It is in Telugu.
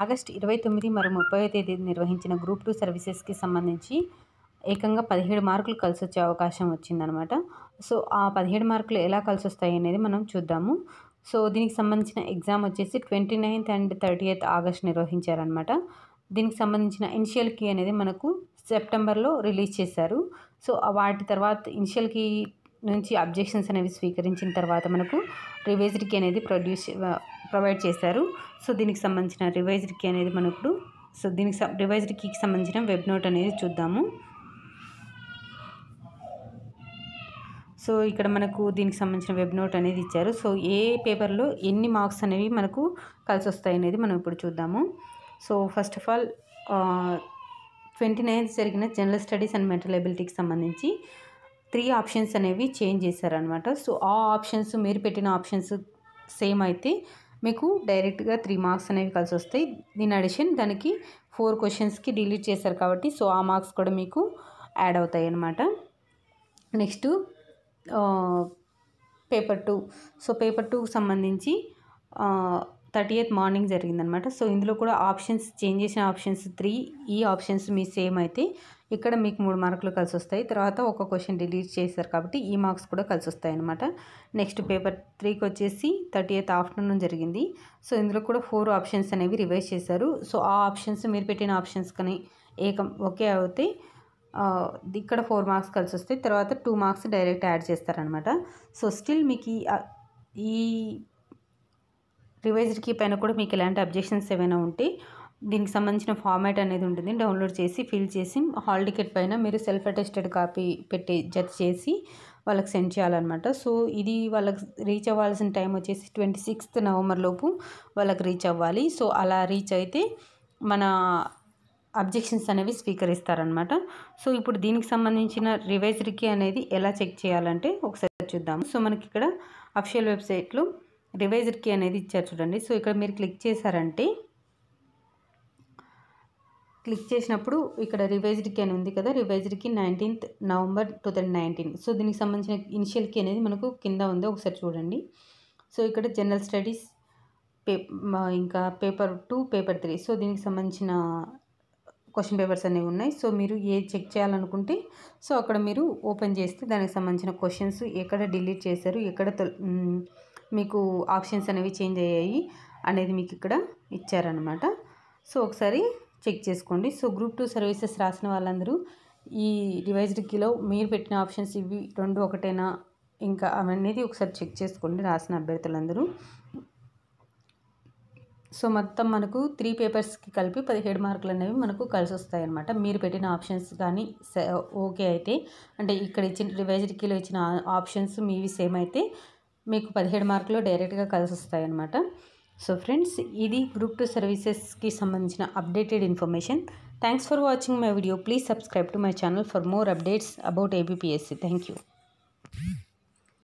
ఆగస్ట్ ఇరవై తొమ్మిది మరియు ముప్పై తేదీ నిర్వహించిన గ్రూప్ టూ సర్వీసెస్కి సంబంధించి ఏకంగా పదిహేడు మార్కులు కలిసి వచ్చే అవకాశం వచ్చిందనమాట సో ఆ పదిహేడు మార్కులు ఎలా కలిసి వస్తాయి అనేది మనం చూద్దాము సో దీనికి సంబంధించిన ఎగ్జామ్ వచ్చేసి twenty ninth and thirty eighth August నిర్వహించారనమాట దీనికి సంబంధించిన ఇనిషియల్ కీ అనేది మనకు సెప్టెంబర్లో రిలీజ్ చేశారు సో వాటి తర్వాత ఇనిషియల్ కీ నుంచి అబ్జెక్షన్స్ అనేవి స్వీకరించిన తర్వాత మనకు రివైజ్డ్ కీ అనేది ప్రొడ్యూస్ ప్రొవైడ్ చేశారు సో దీనికి సంబంధించిన రివైజ్డ్ కీ అనేది మనం ఇప్పుడు సో దీనికి రివైజ్డ్ కీకి సంబంధించిన వెబ్ నోట్ అనేది చూద్దాము సో ఇక్కడ మనకు దీనికి సంబంధించిన వెబ్ నోట్ అనేది ఇచ్చారు సో ఏ పేపర్లో ఎన్ని మార్క్స్ అనేవి మనకు కలిసి వస్తాయి అనేది మనం ఇప్పుడు చూద్దాము so first of all twenty ninth జరిగిన జనరల్ స్టడీస్ అండ్ మెంటల్ ఎబిలిటీకి సంబంధించి త్రీ ఆప్షన్స్ అనేవి చేంజ్ చేశారనమాట సో ఆ ఆప్షన్స్ మీరు పెట్టిన ఆప్షన్స్ సేమ్ అయితే మీకు డైరెక్ట్గా త్రీ మార్క్స్ అనేవి కలిసి వస్తాయి దీని అడిషన్ దానికి ఫోర్ క్వశ్చన్స్కి డిలీట్ చేశారు కాబట్టి సో ఆ మార్క్స్ కూడా మీకు యాడ్ అవుతాయి అన్నమాట next paper two so paper టూకి సంబంధించి థర్టీ ఎయిత్ మార్నింగ్ జరిగిందనమాట సో ఇందులో కూడా ఆప్షన్స్ చేంజ్ చేసిన ఆప్షన్స్ త్రీ ఈ ఆప్షన్స్ మీ సేమ్ అయితే ఇక్కడ మీకు మూడు మార్కులు కలిసి వస్తాయి తర్వాత ఒక క్వశ్చన్ డిలీట్ చేశారు కాబట్టి ఈ మార్క్స్ కూడా కలిసి వస్తాయి అనమాట నెక్స్ట్ పేపర్ త్రీకి వచ్చేసి థర్టీ ఎయిత్ ఆఫ్టర్నూన్ జరిగింది సో ఇందులో కూడా ఫోర్ ఆప్షన్స్ అనేవి రివైజ్ చేశారు సో ఆ ఆప్షన్స్ మీరు పెట్టిన ఆప్షన్స్ కానీ ఏకం ఒకే అవుతాయి ఇక్కడ ఫోర్ మార్క్స్ కలిసి వస్తాయి తర్వాత టూ మార్క్స్ డైరెక్ట్ యాడ్ చేస్తారనమాట సో స్టిల్ మీకు ఈ ఈ రివైజ్డ్ కీ పైన కూడా మీకు ఎలాంటి అబ్జెక్షన్స్ ఏమైనా ఉంటే దీనికి సంబంధించిన ఫార్మాట్ అనేది ఉంటుంది డౌన్లోడ్ చేసి ఫిల్ చేసి హాల్ టికెట్ పైన మీరు సెల్ఫ్ అటెస్టెడ్ కాపీ పెట్టి జత చేసి వాళ్ళకి సెండ్ చేయాలన్నమాట సో ఇది వాళ్ళకి రీచ్ అవ్వాల్సిన టైం వచ్చేసి ట్వంటీ సిక్స్త్ నవంబర్ లోపు వాళ్ళకి రీచ్ అవ్వాలి సో అలా రీచ్ అయితే మన అబ్జెక్షన్స్ అనేవి స్వీకరిస్తారనమాట సో ఇప్పుడు దీనికి సంబంధించిన రివైజరీకి అనేది ఎలా చెక్ చేయాలంటే ఒకసారి చూద్దాము సో మనకి ఇక్కడ అఫిషియల్ వెబ్సైట్లో రివైజర్కి అనేది ఇచ్చారు చూడండి సో ఇక్కడ మీరు క్లిక్ చేశారంటే క్లిక్ చేసినప్పుడు ఇక్కడ రివైజ్డ్కి అని ఉంది కదా రివైజ్డ్కి nineteenth November two thousand nineteen so దీనికి సంబంధించిన ఇనిషియల్కి అనేది మనకు కింద ఉంది ఒకసారి చూడండి సో ఇక్కడ జనరల్ స్టడీస్ పే ఇంకా paper two paper three so దీనికి సంబంధించిన క్వశ్చన్ పేపర్స్ అనేవి ఉన్నాయి సో మీరు ఏ చెక్ చేయాలనుకుంటే సో అక్కడ మీరు ఓపెన్ చేస్తే దానికి సంబంధించిన క్వశ్చన్స్ ఎక్కడ డిలీట్ చేశారు ఎక్కడ మీకు ఆప్షన్స్ అనేవి చేంజ్ అయ్యాయి అనేది మీకు ఇక్కడ ఇచ్చారనమాట సో ఒకసారి చెక్ చేసుకోండి సో గ్రూప్ టూ సర్వీసెస్ రాసిన వాళ్ళందరూ ఈ రివైజ్డ్ కీలో మీరు పెట్టిన ఆప్షన్స్ ఇవి రెండు ఒకటేనా ఇంకా అవన్నీ ఒకసారి చెక్ చేసుకోండి రాసిన అభ్యర్థులందరూ సో మొత్తం మనకు త్రీ పేపర్స్కి కలిపి పదిహేడు మార్కులు అనేవి మనకు కలిసి వస్తాయి అనమాట మీరు పెట్టిన ఆప్షన్స్ కానీ ఓకే అయితే అంటే ఇక్కడ ఇచ్చిన రివైజ్డ్ కీలో ఇచ్చిన ఆప్షన్స్ మీవి సేమ్ అయితే మీకు పదిహేడు మార్కులు డైరెక్ట్గా కలిసి వస్తాయి అనమాట సో ఫ్రెండ్స్ ఇది గ్రూప్ టూ సర్వీసెస్కి సంబంధించిన updated information thanks for watching my video please subscribe to my channel for more updates about APPSC thank you